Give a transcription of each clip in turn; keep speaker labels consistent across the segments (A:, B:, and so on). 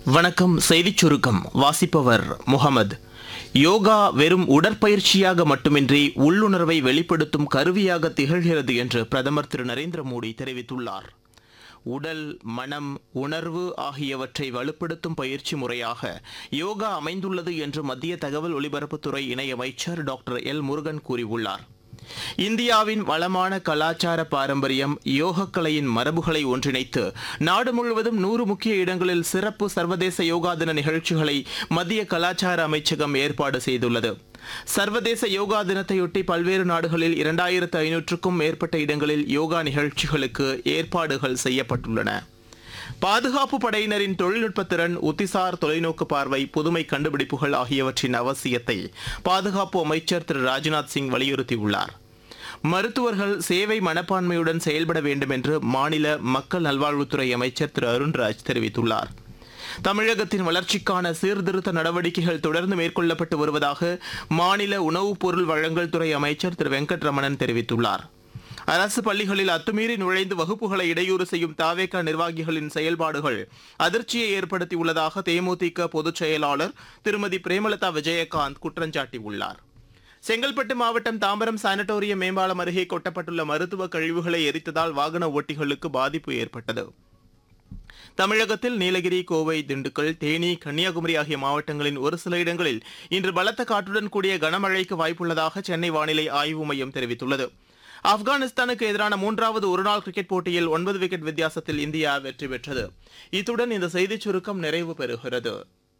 A: வணக்கம் செய்திச் சுருக்கம் வாசிப்பவர் முகமது யோகா வெறும் உடற்பயிற்சியாக மட்டுமின்றி உள்ளுணர்வை வெளிப்படுத்தும் கருவியாக திகழ்கிறது என்று பிரதமர் திரு நரேந்திர மோடி தெரிவித்துள்ளார் உடல் மனம் உணர்வு ஆகியவற்றை வலுப்படுத்தும் பயிற்சி முறையாக யோகா அமைந்துள்ளது என்று மத்திய தகவல் ஒலிபரப்புத்துறை இணையமைச்சர் டாக்டர் எல் முருகன் கூறியுள்ளார் இந்தியாவின் வளமான கலாச்சார பாரம்பரியம் யோகக்கலையின் மரபுகளை ஒன்றிணைத்து நாடு முழுவதும் நூறு முக்கிய இடங்களில் சிறப்பு சர்வதேச யோகா தின நிகழ்ச்சிகளை மத்திய கலாச்சார அமைச்சகம் ஏற்பாடு செய்துள்ளது சர்வதேச யோகா தினத்தையொட்டி பல்வேறு நாடுகளில் இரண்டாயிரத்து ஐநூற்றுக்கும் மேற்பட்ட இடங்களில் யோகா நிகழ்ச்சிகளுக்கு ஏற்பாடுகள் செய்யப்பட்டுள்ளன பாதுகாப்பு படையினரின் தொழில்நுட்ப திறன் உத்திசார் தொலைநோக்கு பார்வை புதுமை கண்டுபிடிப்புகள் ஆகியவற்றின் அவசியத்தை பாதுகாப்பு அமைச்சர் திரு ராஜ்நாத் சிங் வலியுறுத்தியுள்ளார் மருத்துவர்கள் சேவை மனப்பான்மையுடன் செயல்பட வேண்டும் என்று மாநில மக்கள் நல்வாழ்வுத்துறை அமைச்சர் திரு அருண்ராஜ் தெரிவித்துள்ளார் தமிழகத்தின் வளர்ச்சிக்கான சீர்திருத்த நடவடிக்கைகள் தொடர்ந்து மேற்கொள்ளப்பட்டு வருவதாக மாநில உணவுப் பொருள் வழங்கல் துறை அமைச்சர் திரு வெங்கட்ரமணன் தெரிவித்துள்ளார் அரசு பள்ளிகளில் அத்துமீறி நுழைந்து வகுப்புகளை இடையூறு செய்யும் தாவேக நிர்வாகிகளின் செயல்பாடுகள் அதிர்ச்சியை ஏற்படுத்தியுள்ளதாக தேமுதிக பொதுச் செயலாளர் திருமதி பிரேமலதா விஜயகாந்த் குற்றஞ்சாட்டியுள்ளார் செங்கல்பட்டு மாவட்டம் தாம்பரம் சானட்டோரியம் மேம்பாலம் அருகே கொட்டப்பட்டுள்ள மருத்துவ கழிவுகளை எரித்ததால் வாகன ஓட்டிகளுக்கு பாதிப்பு ஏற்பட்டது தமிழகத்தில் நீலகிரி கோவை திண்டுக்கல் தேனி கன்னியாகுமரி ஆகிய மாவட்டங்களின் ஒரு சில இடங்களில் இன்று பலத்த காற்றுடன் கூடிய கனமழைக்கு வாய்ப்புள்ளதாக சென்னை வானிலை ஆய்வு மையம் தெரிவித்துள்ளது ஆப்கானிஸ்தானுக்கு எதிரான மூன்றாவது ஒருநாள் கிரிக்கெட் போட்டியில் ஒன்பது விக்கெட் வித்தியாசத்தில் இந்தியா வெற்றி பெற்றது இத்துடன் இந்த செய்திச் சுருக்கம் நிறைவு பெறுகிறது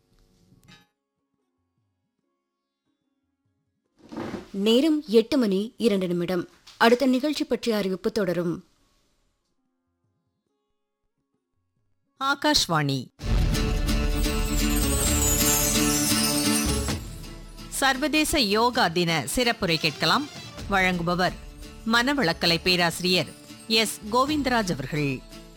B: நேரம் எட்டு மணி இரண்டு நிமிடம் அடுத்த நிகழ்ச்சி பற்றிய அறிவிப்பு தொடரும்
C: ஆகாஷ்வாணி சர்வதேச யோகா தின சிறப்புரை கேட்கலாம் வழங்குபவர் மனவளக்கலை பேராசிரியர் எஸ் கோவிந்தராஜ் அவர்கள்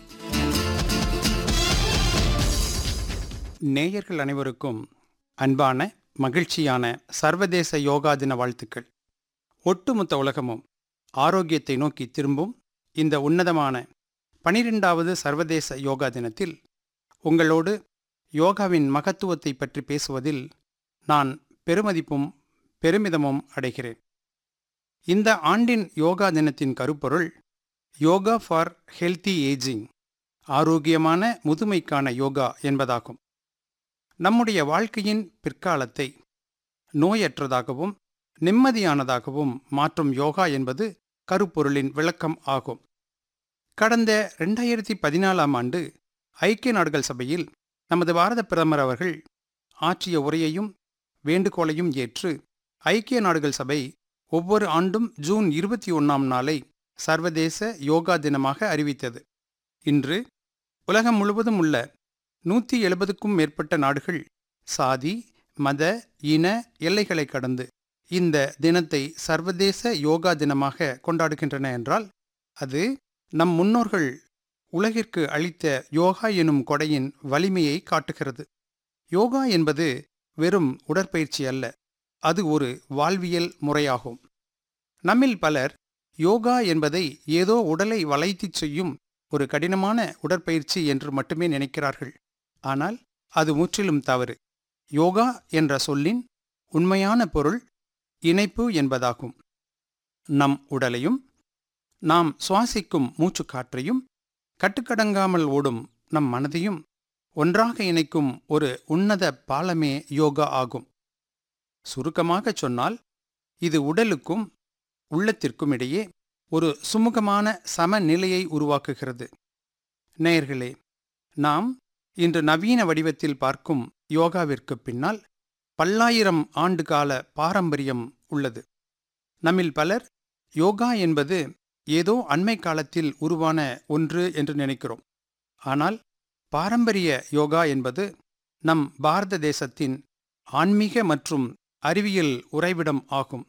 D: நேயர்கள் அனைவருக்கும் அன்பான மகிழ்ச்சியான சர்வதேச யோகா தின வாழ்த்துக்கள் ஒட்டுமொத்த உலகமும் ஆரோக்கியத்தை நோக்கி திரும்பும் இந்த உன்னதமான பனிரெண்டாவது சர்வதேச யோகா தினத்தில் உங்களோடு யோகாவின் மகத்துவத்தை பற்றி பேசுவதில் நான் பெருமதிப்பும் பெருமிதமும் அடைகிறேன் இந்த ஆண்டின் யோகா தினத்தின் கருப்பொருள் யோகா ஃபார் ஹெல்தி ஏஜிங் ஆரோக்கியமான முதுமைக்கான யோகா என்பதாகும் நம்முடைய வாழ்க்கையின் பிற்காலத்தை நோயற்றதாகவும் நிம்மதியானதாகவும் மாற்றும் யோகா என்பது கருப்பொருளின் விளக்கம் ஆகும் கடந்த ரெண்டாயிரத்தி பதினாலாம் ஆண்டு ஐக்கிய நாடுகள் சபையில் நமது பாரத பிரதமர் அவர்கள் ஆற்றிய உரையையும் வேண்டுகோளையும் ஏற்று ஐக்கிய நாடுகள் சபை ஒவ்வொரு ஆண்டும் ஜூன் இருபத்தி ஒன்றாம் நாளை சர்வதேச யோகா தினமாக அறிவித்தது இன்று உலகம் முழுவதும் உள்ள நூற்றி எழுபதுக்கும் மேற்பட்ட நாடுகள் சாதி மத இன எல்லைகளை கடந்து இந்த தினத்தை சர்வதேச யோகா தினமாக கொண்டாடுகின்றன என்றால் அது நம் முன்னோர்கள் உலகிற்கு அளித்த யோகா எனும் கொடையின் வலிமையை காட்டுகிறது யோகா என்பது வெறும் உடற்பயிற்சி அல்ல அது ஒரு வாழ்வியல் முறையாகும் நம்மில் பலர் யோகா என்பதை ஏதோ உடலை வளைத்துச் செய்யும் ஒரு கடினமான உடற்பயிற்சி என்று மட்டுமே நினைக்கிறார்கள் ஆனால் அது முற்றிலும் தவறு யோகா என்ற சொல்லின் உண்மையான பொருள் இணைப்பு என்பதாகும் நம் உடலையும் நாம் சுவாசிக்கும் மூச்சுக்காற்றையும் கட்டுக்கடங்காமல் ஓடும் நம் மனதையும் ஒன்றாக இணைக்கும் ஒரு உன்னத பாலமே யோகா ஆகும் சுருக்கமாகச் சொன்னால் இது உடலுக்கும் உள்ளத்திற்கும் இடையே ஒரு சுமூகமான சமநிலையை உருவாக்குகிறது நேயர்களே நாம் இன்று நவீன வடிவத்தில் பார்க்கும் யோகாவிற்கு பின்னால் பல்லாயிரம் ஆண்டுகால பாரம்பரியம் உள்ளது நம்மில் பலர் யோகா என்பது ஏதோ அண்மை காலத்தில் உருவான ஒன்று என்று நினைக்கிறோம் ஆனால் பாரம்பரிய யோகா என்பது நம் பாரத தேசத்தின் ஆன்மீக மற்றும் அறிவியல் உறைவிடம் ஆகும்